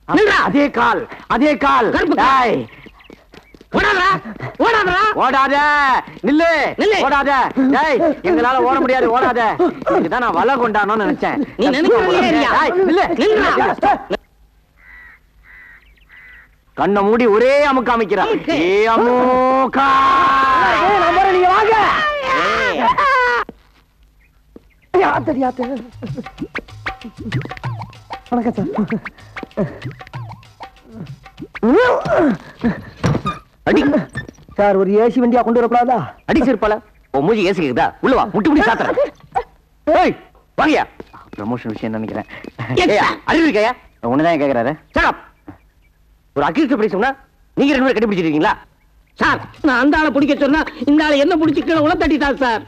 நில்றா. அதே கால் அதே கால் கருப்பு கால். டேய், ஓடாதடா ஓடாதடா ஓடாத நில்லு நில்லு. ஓடாத டேய் எங்களால ஓட முடியாது ஓடாத இதுதான் நான் வலை கொண்டானோன்னு நினைச்சேன் நீ நினைக்கிறதே இல்லையா? டேய், நில்லு நில்லுடா. கண்ணை மூடி ஒரே அமுக்கு அமைக்கிறா அமுக்கு. ஏ அமுக்கா நீங்க வாங்க ஏய். யாத்தடி யாத்து வணக்கம் சார் அடி சார் ஒரு ஏசி வண்டியா கொண்டு வரக்கூடாதா அடி சிறுப்பால உன் மூஞ்சி ஏசி கேக்குதா உள்ள வா முட்டி முடி சாத்துறேன் ஏய் வாங்கயா ப்ரமோஷன் விஷயம் நினைக்கிறேன் Yes, ஏய், sir. அறிவு இருக்கையா ஒண்ணுதான் கேக்குறாரு சார் ஒரு அக்யூஸ்ட் பிரைஸ் சொன்னா நீங்க ரெண்டு பேரும் கண்டுபிடிச்சிருக்கீங்களா சார் நான் அந்த ஆளை பிடிக்க சொன்னா இந்த ஆளை என்ன பிடிச்சி கீழே உள்ள தட்டிட்டார் சார்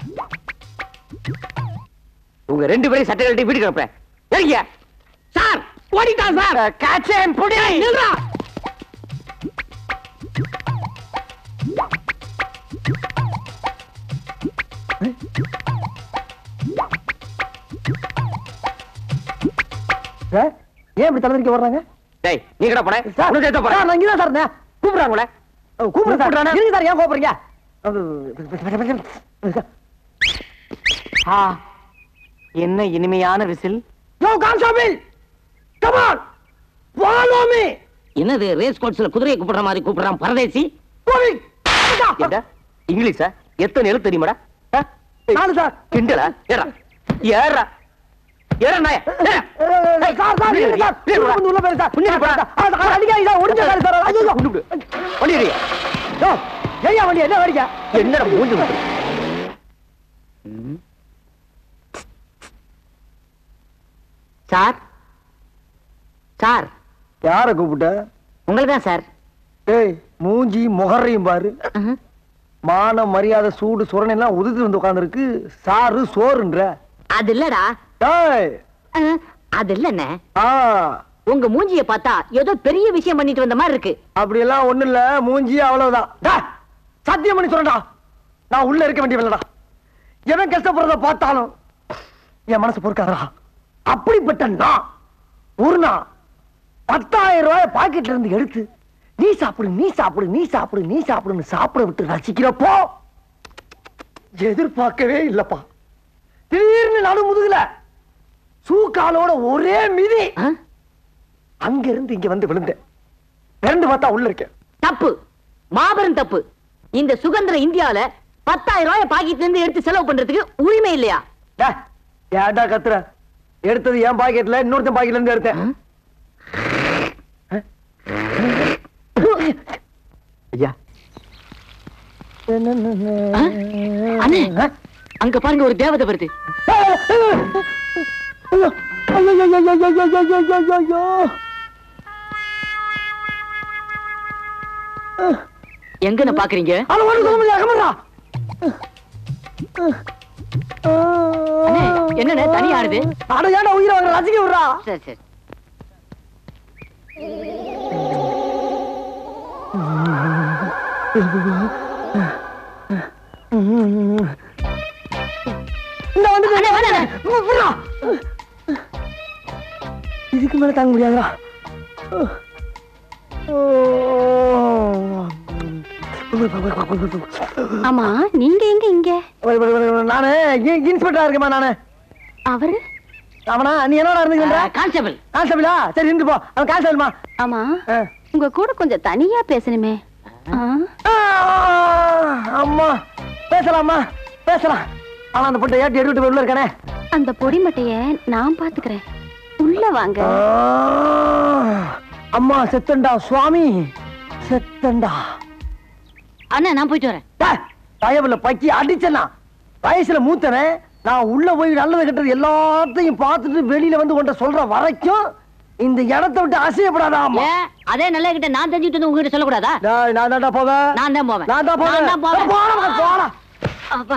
உங்க ரெண்டு பேரும் சட்டை கழட்டி வீட்டுக்கு அனுப்புறேன் ஏறிங்க சார் ஓடிட்டான் சார் காச்சேன் புடி நில்றா சார் ஏன் இப்படி தலைவரிக்க வர்றாங்க டேய் நீ கடா போற சார் உனக்கு ஏத்த போற சார், நான் இங்கதான் சார் இருந்தேன். கூப்பிடுறாங்களே கூப்பிடுறேன் சார் கூப்பிடுறானே? இருங்க சார் ஏன் கோபுறீங்க ஆ, என்ன இனிமையான whistle yo constable come on follow me என்னது ரேஸ் கோர்ஸ்ல குதிரையை கூப்பிடுற மாதிரி கூப்பிடுறான் பரதேசி கோவிங் என்ன இங்கிலீஷா எத்தனை எழுத்து தெரியுமாடா ஆ? நாலு சார் கிண்டலா ஏறா ஏறா ஏறா நாய ஏறா. சார் சார் இருங்க சார் ஏய், உள்ள வந்து உள்ள போய் சார் புண்ணியம் சார், சார், ஆ, சார், அடிக்காதீங்க சார் ஒடிஞ்ச கால் சார் ஐயோ கொண்டு விடு. வண்டி எறியா. யோ ஏய்யா வண்டி என்ன வடிக்க என்னடா மூஞ்சி முட்டு? சார் சார் யார கூப்பிட்ட உங்களுக்கு தான் சார் ஏய் மூஞ்சி முகரையும் பாரு மான மரியாதை சூடு சுரணை எல்லாம் உதிர்த்து வந்து உட்கார்ந்துருக்கு சாரு சோறுன்ற அது இல்லடா ஏய் அஹ், அது இல்லண்ணே ஆ உங்க மூஞ்சிய பார்த்தா ஏதோ பெரிய விஷயம் பண்ணிட்டு வந்த மாதிரி இருக்கு அப்படி எல்லாம் ஒண்ணு இல்ல மூஞ்சி அவ்வளவுதான் டேய், சத்தியம் பண்ணி சொல்றேன்டா நான் உள்ள இருக்க வேண்டியவன்டா எவன் கஷ்டப்படுறத பார்த்தாலும் என் மனசு பொறுக்காதா அப்படிப்பட்ட நான் ஒரு நாள் பத்தாயிரம் ரூபாய் பாக்கெட்ல இருந்து எடுத்து நீ சாப்பிடு நீ சாப்பிடு நீ சாப்பிடு நீ சாப்பிடுன்னு சாப்பிட விட்டு ரசிக்கிறப்போ எதிர்பார்க்கவே இல்லப்பா திடீர்னு நடு முதுகுல சூக்காலோட ஒரே மிதி அஹ், அங்க இருந்து இங்க வந்து விழுந்தேன் பிறந்து பார்த்தா உள்ள இருக்கேன் தப்பு மாபெரும் தப்பு இந்த சுதந்திர இந்தியால பத்தாயிரம் ரூபாய் பாக்கெட்ல இருந்து எடுத்து செலவு பண்றதுக்கு உரிமை இல்லையா டேய், ஏன்டா கத்துற எடுத்தது என் பாக்கெட்ல இன்னொருத்தன் பாக்கெட்ல இருந்து எடுத்தேன் ஐயா அண்ணே அங்க பாருங்க ஒரு தேவதை வருது எங்கன்னு பாக்குறீங்க அண்ணே, என்னண்ணே தனியா ஆடுது அட ஏன்டா உயிரை வாங்குற ரசிக்க விடுறா சரி சரி இந்த வந்து அண்ணே, அண்ணே, அண்ணே. விடுறா. இதுக்கு மேல தாங்க முடியாதுடா ஆமா நீங்க எங்க இங்க நானு இ- இன்ஸ்பெக்டரா இருக்கேமா நானு அவரு அவனா நீ என்னடா இருந்துக்கிற கான்ஸ்டபிள் கான்ஸ்டபிளா சரி இருந்து போ அவன் கான்ஸ்டபிள்மா ஆமா உங்க கூட கொஞ்சம் தனியா பேசணுமே ஆ? அம்மா பேசலாமா பேசலாம் ஆனா அந்த பொட்டை ஏட்டி எடுத்துட்டு போய் உள்ள இருக்கானே அந்த பொடி மட்டைய நான் பாத்துக்கிறேன் உள்ள வாங்க ஆ, அம்மா செத்தண்டா சுவாமி செத்தண்டா அண்ணா நான் போயிட்டு வரேன் தயவுல பக்கி அடிச்சனா வயசுல மூத்தவன் நான் உள்ள போய் நல்லது கெட்டது எல்லாத்தையும் பார்த்துட்டு வெளியில வந்து உன்ட்ட சொல்ற வரைக்கும் இந்த இடத்தை விட்டு அசையப்படாதா அம்மா ஏன் அதே நல்ல கிட்ட நான் தெரிஞ்சுட்டு வந்து உங்ககிட்ட சொல்லக்கூடாதா டேய், நான் தான்டா போவேன் நான் தான் போவேன் நான் தான் போவேன் நான் தான் போவேன் போடா, போடா. அப்பா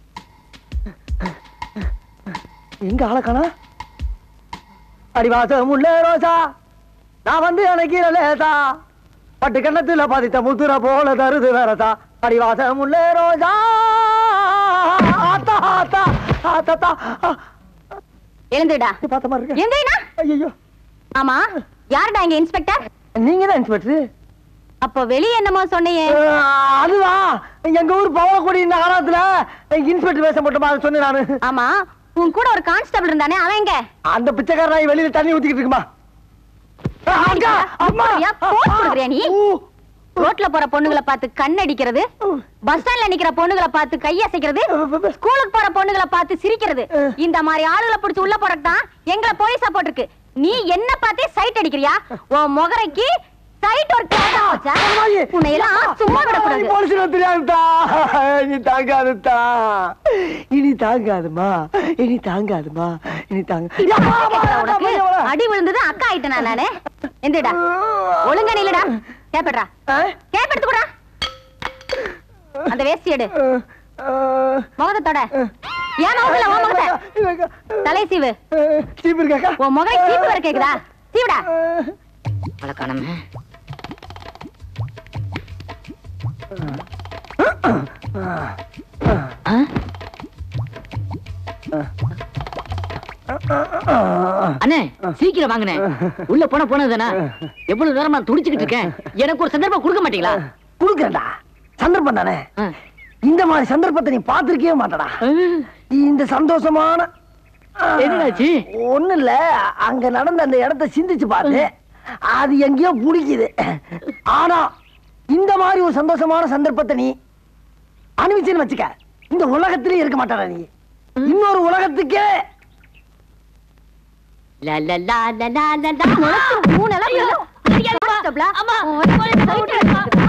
எங்க ஆளக்கானா அடிவாசம் முள்ள ரோசா நான் வந்து எனக்கு லேசா பட்டு கண்ணத்துல பதித்த முத்துற போல தருது வேறதா அடிவாசம் முள்ள ரோசா ஆத்தா ஆத்தா ஆத்தா எழுந்துடா பார்த்த மாதிரி இருக்கு எந்திரிடா ஐயோ ஆமா யாருடா இங்க இன்ஸ்பெக்டர் நீங்க தான் இன்ஸ்பெக்டர் அப்போ வெளிய என்னமோ சொன்னையே அதுவா எங்க ஊர் பவளக்குடி இந்த காலத்துல இன்ஸ்பெக்டர் வேஷம் போட்டமா அதை சொன்னேன் நானு ஆமா உன் கூட ஒரு கான்ஸ்டபிள் இருந்தானே அவன் எங்க அந்த பிச்சைக்காரன் நாய் வெளியில தண்ணி ஊத்திக்கிட்டு இருக்குமா ஆ, அக்கா, அம்மா. அப்படியா? போஸ் கொடுக்குறியா நீ? ஊ, ரோட்ல போற பொண்ணுங்களை பார்த்து கண் அடிக்கிறது பஸ் ஸ்டாண்ட்ல நிக்கிற பொண்ணுங்களை பார்த்து கையசைக்கிறது ஸ்கூலுக்கு போற பொண்ணுங்களை பார்த்து சிரிக்கிறது இந்த மாதிரி ஆளுகளை பிடிச்சு உள்ள போறதுதான் எங்களை போலீஸா போட்டிருக்கு நீ என்ன பார்த்தே சைட் அடிக்கிறியா உன் முகரைக்கு சைட் ஒரு கேட்டா வச்சா அம்மாயி. உன்னை எல்லாம் சும்மா விடக்கூடாது போலீஸ்ல தெரியாதுதா இனி தாங்காதுதா இனி தாங்காதுமா இனி தாங்காதுமா இனி தாங்க கேக்குதா உனக்கு அடி விழுந்தது அக்கா ஆயிட்டேனா நானு எந்திரடா ஒழுங்கா நில்லுடா கேப்பட்றா கேப் கூட அந்த வேஷ்டி எடு முகத்தை தொட ஏன் முகத்துல உன் முகத்தை தலை சீவு சீப்பு இருக்காக்கா உன் முகம் சீப்பு வர கேக்குதா சீவுடா வழக்கானமே அண்ணே சீக்கிரம் வாங்கண்ணே உள்ள போன போனதுதானே எவ்வளவு நேரமா துடிச்சுக்கிட்டு இருக்கேன் எனக்கு ஒரு சந்தர்ப்பம் கொடுக்க மாட்டீங்களா குடுக்கறேன்டா சந்தர்ப்பம் தானே ஆ. இந்த மாதிரி சந்தர்ப்பத்தை நீ பாத்திருக்கவே மாட்டடா இந்த சந்தோஷமான என்னடாச்சு? ஒண்ணு இல்ல அங்க நடந்த அந்த இடத்த சிந்திச்சு பார்த்து அது எங்கேயோ புடிக்குது ஆனா இந்த மாதிரி ஒரு சந்தோஷமான சந்தர்ப்பத்தை நீ அனுபவிச்சுன்னு வச்சுக்க இந்த உலகத்திலே இருக்க மாட்டாடா நீ இன்னொரு உலகத்துக்கே லா, லா, லா, லா, லா, லா, லா. மூணு எல்லாம் ஐயோ, கான்ஸ்டபிளா? அம்மா, உன் சைட் அடிக்கிறது.